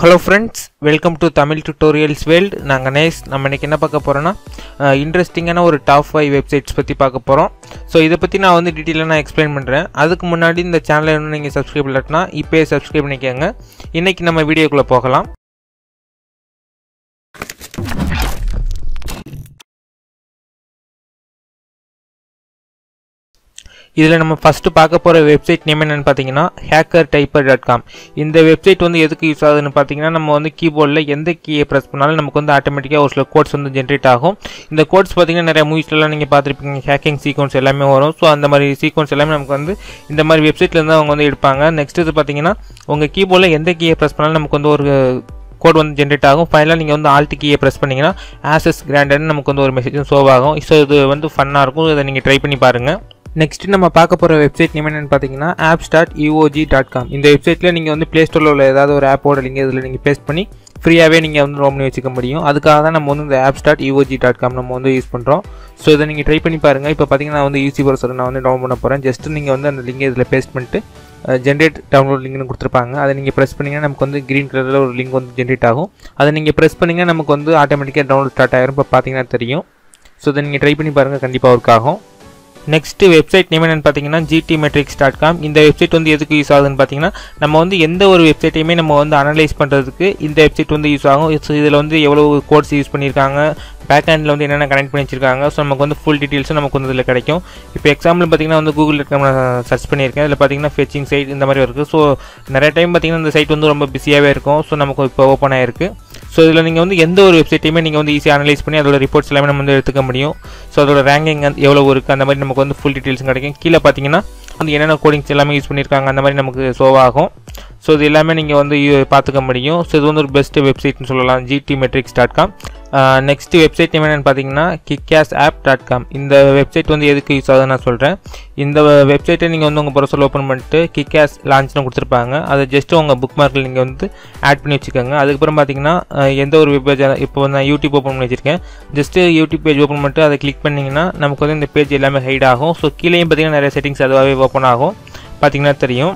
hello friends welcome to Tamil tutorials world நான் கணேஷ் நம்ம இன்னைக்கு என்ன பார்க்க போகிறோன்னா இன்ட்ரெஸ்டிங்கான ஒரு டாப் ஃபைவ் வெப்சைட்ஸ் பற்றி பார்க்க போகிறோம் ஸோ இதை பற்றி நான் வந்து டீட்டெயிலாக நான் எக்ஸ்பிளைன் பண்ணுறேன் அதுக்கு முன்னாடி இந்த சேனலை இன்னும் நீங்கள் சப்ஸ்கிரைப் இல்லாட்டினா இப்போயே சப்ஸ்கிரைப் பண்ணிக்கோங்க இன்றைக்கி நம்ம வீடியோக்குள்ளே போகலாம் இதில் நம்ம ஃபஸ்ட்டு பார்க்க போகிற வெப்சைட் நேம் என்னென்னு பார்த்தீங்கன்னா ஹேக்கர் டைப்பர் டாட் காம் இந்த வெப்சைட் வந்து எதுக்கு யூஸ் ஆகுதுன்னு பார்த்தீங்கன்னா நம்ம வந்து கீபோர்டில் எந்த கீயை ப்ரெஸ் பண்ணாலும் நமக்கு வந்து ஆட்டோமேட்டிக்காக ஒரு சில கோட்ஸ் வந்து ஜென்ரேட் ஆகும் இந்த கோட்ஸ் பார்த்தீங்கன்னா நிறைய மூவிஸ்லாம் நீங்கள் பார்த்துருப்பீங்க ஹேக்கிங் சீக்வன்ஸ் எல்லாமே வரும் ஸோ அந்த மாதிரி சீக்வன்ஸ் எல்லாமே நமக்கு வந்து இந்த மாதிரி வெப்சைட்லேருந்து அவங்க வந்து எடுப்பாங்க நெக்ஸ்ட் இது பார்த்தீங்கன்னா உங்கள் கீபோர்டில் எந்த கீயை ப்ரெஸ் பண்ணாலும் நமக்கு வந்து ஒரு கோட் வந்து ஜென்ரேட் ஆகும் ஃபைனலாக நீங்கள் வந்து ஆல்ட் கீயை ப்ரெஸ் பண்ணிங்கன்னா ஆசஸ் கிராண்டட்னு நமக்கு வந்து ஒரு மெசேஜும் ஷோ ஆகும் ஸோ இது வந்து ஃபன்னாக இருக்கும் இதை நீங்கள் ட்ரை பண்ணி பாருங்கள் நெக்ஸ்ட் நம்ம பார்க்க போகிற வெப்சைட் நேம் என்னென்னு பார்த்தீங்கன்னா apps dot UOG dot com இந்த வெப்சைட்டில் நீங்கள் வந்து ப்ளே ஸ்டோரில் உள்ள ஏதாவது ஒரு ஆப்போட லிங்க் இதில் நீங்கள் பேஸ்ட் பண்ணி ஃப்ரீயாகவே நீங்கள் வந்து ரோம் பண்ணி வச்சுக்க முடியும் அதுக்காக தான் நம்ம வந்து இந்த apps dot UOG dot com நம்ம வந்து யூஸ் பண்ணுறோம் ஸோ இதை நீங்கள் ட்ரை பண்ணி பாருங்கள் இப்போ பார்த்தீங்கன்னா நான் வந்து யூசி ப்ரௌசர் நான் வந்து டவுன் பண்ண போகிறேன் ஜஸ்ட் நீங்கள் வந்து அந்த லிங்கை இதில் பேஸ்ட் பண்ணிட்டு ஜென்ரேட் டவுன்லோட் லிங்க்னு கொடுத்துருப்பாங்க அதை நீங்கள் ப்ரெஸ் பண்ணிங்கன்னா நமக்கு வந்து க்ரீன் கலரில் ஒரு லிங்க் வந்து ஜென்ரேட் ஆகும் அதை நீங்கள் ப்ரெஸ் பண்ணிங்கன்னா நமக்கு வந்து ஆட்டோமேட்டிக்காக டவுன்லோட் ஸ்டார்ட் ஆயிரும் இப்போ பார்த்தீங்கன்னா தெரியும் ஸோ இதை நீங்கள் ட்ரை பண்ணி பாருங்கள் கண்டிப்பாக ஒர்க் ஆகும் நெக்ஸ்ட்டு வெப்சைட் நேம் என்னென்னு பார்த்தீங்கன்னா ஜிடி மெட்ரிக்ஸ் டாட் காம் இந்த வெப்சைட் வந்து எதுக்கு யூஸ் ஆகுதுன்னு பார்த்தீங்கன்னா நம்ம வந்து எந்த ஒரு வெப்சைட்டையுமே நம்ம வந்து அனலைஸ் பண்ணுறதுக்கு இந்த வெப்சைட் வந்து யூஸ் ஆகும் ஸோ இதில் வந்து எவ்வளோ கோட்ஸ் யூஸ் பண்ணியிருக்காங்க பேக் ஹேண்டில் வந்து என்னென்ன கனெக்ட் பண்ணி வச்சிருக்காங்க ஸோ நமக்கு வந்து ஃபுல் டீட்டெயில்ஸும் நமக்கு வந்து இதில் கிடைக்கும் இப்போ எக்ஸாம்பிள் பார்த்தீங்கன்னா வந்து கூகுள் நான் சர்ச் பண்ணியிருக்கேன் இதில் பார்த்தீங்கன்னா ஃபெச்சிங் சைட் இந்த மாதிரி இருக்குது ஸோ நிறைய டைம் பார்த்தீங்கன்னா இந்த சைட் வந்து ரொம்ப பிஸியாகவே இருக்கும் ஸோ நமக்கு இப்போ ஓப்பன் ஆயிருக்கு ஸோ இதில் நீங்கள் வந்து எந்த ஒரு வெப்சைட்டையுமே நீங்கள் வந்து ஈஸியாக அனலைஸ் பண்ணி அதோட ரிப்போர்ட்ஸ் எல்லாமே நம்ம வந்து எடுத்துக்க முடியும் ஸோ அதோட ரேங்கிங் எவ்வளோ இருக்குது அந்த மாதிரி நமக்கு வந்து ஃபுல் டீட்டெயில்ஸும் கிடைக்கும் கீழே பார்த்தீங்கன்னா வந்து என்னென்ன கோடிங்ஸ் எல்லாமே யூஸ் பண்ணியிருக்காங்க அந்த மாதிரி நமக்கு ஷோவ் ஆகும் ஸோ இது எல்லாமே நீங்கள் வந்து பார்த்துக்க முடியும் ஸோ இது வந்து ஒரு பெஸ்ட் வெப்சைட்னு சொல்லலாம் GT metrix dot com next website என்னென்னு பார்த்தீங்கன்னா கிக்யாஸ் ஆப் டாட் காம் இந்த வெப்சைட் வந்து எதுக்கு யூஸ் ஆகுதுன்னு நான் சொல்கிறேன் இந்த வெப்சைட்டை நீங்கள் வந்து உங்கள் ப்ரொசல் ஓப்பன் பண்ணிட்டு கிக்யாஸ் லான்ச்னு கொடுத்துருப்பாங்க அதை ஜஸ்ட்டு உங்கள் புக் மார்க்கில் நீங்கள் வந்து ஆட் பண்ணி வச்சுக்கோங்க அதுக்கப்புறம் பார்த்தீங்கன்னா எந்த ஒரு வெப் பேஜ் இப்போ வந்து நான் யூடியூப் ஓப்பன் பண்ணி வச்சிருக்கேன் ஜஸ்ட்டு யூடியூப் பேஜ் ஓப்பன் பண்ணிட்டு அதை கிளிக் பண்ணிங்கன்னா நமக்கு வந்து இந்த பேஜ் எல்லாமே ஹைட் ஆகும் ஸோ கீழேயும் பார்த்தீங்கன்னா நிறைய செட்டிங்ஸ் அதுவாகவே ஓப்பன் ஆகும் பார்த்தீங்கன்னா தெரியும்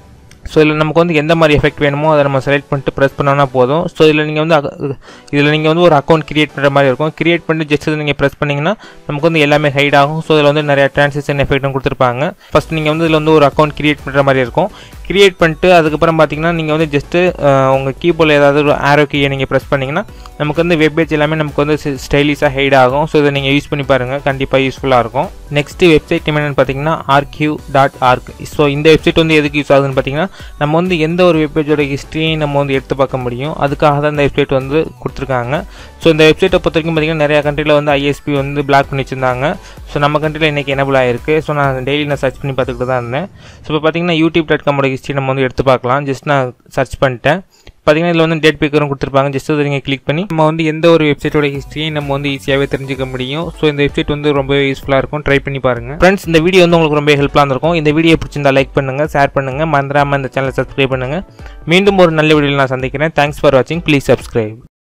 ஸோ இதில் நமக்கு வந்து எந்த மாதிரி எஃபெக்ட் வேணுமோ அதை நம்ம செலக்ட் பண்ணிட்டு ப்ரெஸ் பண்ணோன்னா போதும் ஸோ இதில் நீங்கள் வந்து இதில் நீங்கள் வந்து ஒரு அக்கௌண்ட் கிரியேட் பண்ணுற மாதிரி இருக்கும் கிரியேட் பண்ணிட்டு ஜஸ்ட் இதை நீங்கள் ப்ரெஸ் பண்ணிங்கன்னா நமக்கு வந்து எல்லாமே ஹைட் ஆகும் ஸோ இதில் வந்து நிறைய ட்ரான்சாக்ஷன் எஃபெக்ட்டும் கொடுத்துருப்பாங்க ஃபஸ்ட் நீங்கள் வந்து இதில் வந்து ஒரு அக்கௌண்ட் கிரியேட் பண்ணுற மாதிரி இருக்கும் கிரியேட் பண்ணிட்டு அதுக்கப்புறம் பார்த்தீங்கன்னா நீங்கள் வந்து ஜஸ்ட்டு உங்கள் கீபோர்டில் ஏதாவது ஒரு ஆரோ கீயை நீங்கள் ப்ரெஸ் பண்ணிங்கன்னா நமக்கு வந்து வெப் பேஜ் எல்லாமே நமக்கு வந்து ஸ்டைலிஷாக ஹைட் ஆகும் ஸோ இதை நீங்கள் யூஸ் பண்ணி பாருங்கள் கண்டிப்பாக யூஸ்ஃபுல்லாக இருக்கும் நெக்ஸ்ட்டு வெப்சைட் என்னென்னு பார்த்தீங்கன்னா ஆர்கியூ டாட் ஆர்க் ஸோ இந்த வெப்சைட் வந்து எதுக்கு யூஸ் ஆகுதுன்னு பார்த்தீங்கன்னா நம்ம வந்து எந்த ஒரு வெப்பேஜோட ஹிஸ்ட்ரியும் நம்ம வந்து எடுத்து பார்க்க முடியும் அதுக்காக தான் இந்த வெப்சைட் வந்து கொடுத்துருக்காங்க ஸோ இந்த வெப்சைட்டை பொறுத்த வரைக்கும் பார்த்தீங்கன்னா நிறையா கண்ட்ரியில் வந்து ஐஎஸ்பி வந்து பிளாக் பண்ணி வச்சிருந்தாங்க ஸோ நம்ம கண்ட்ரியில் இன்றைக்கி எனபிள் ஆயிருக்கு ஸோ நான் டெய்லி நான் சர்ச் பண்ணி பார்த்துக்கிட்டு தான் இருந்தேன் ஸோ இப்போ பார்த்தீங்கன்னா யூடியூப் டாட் காமோட ஹிஸ்ட்ரி நம்ம வந்து எடுத்து பார்க்கலாம் ஜஸ்ட் நான் சர்ச் பண்ணிட்டேன் பார்த்தீங்கன்னா இதில் வந்து டேட் பேக்கரும் கொடுத்துருப்பாங்க ஜஸ்ட் அதை நீங்கள் கிளிக் பண்ணி நம்ம வந்து எந்த ஒரு வெப்சைட்டோட ஹிஸ்ட்ரியும் நம்ம வந்து ஈஸியாகவே தெரிஞ்சுக்க முடியும் ஸோ இந்த வெப்சைட் வந்து ரொம்ப யூஸ்ஃபுல்லாக இருக்கும் ட்ரை பண்ணி பாருங்கள் ஃப்ரெண்ட்ஸ் இந்த வீடியோ வந்து உங்களுக்கு ரொம்ப ஹெல்ப்ஃபுல்லாக இருந்திருக்கும் இந்த வீடியோ பிடிச்சிருந்தா லைக் பண்ணுங்கள் ஷேர் பண்ணுங்கள் மறந்துடாமல் இந்த சேனலை சப்ஸ்கிரைப் பண்ணுங்கள் மீண்டும் ஒரு நல்ல வீடியோவில் நான் சந்திக்கிறேன் தேங்க்ஸ் ஃபார் வாட்சிங் ப்ளீஸ் சப்ஸ்கிரைப்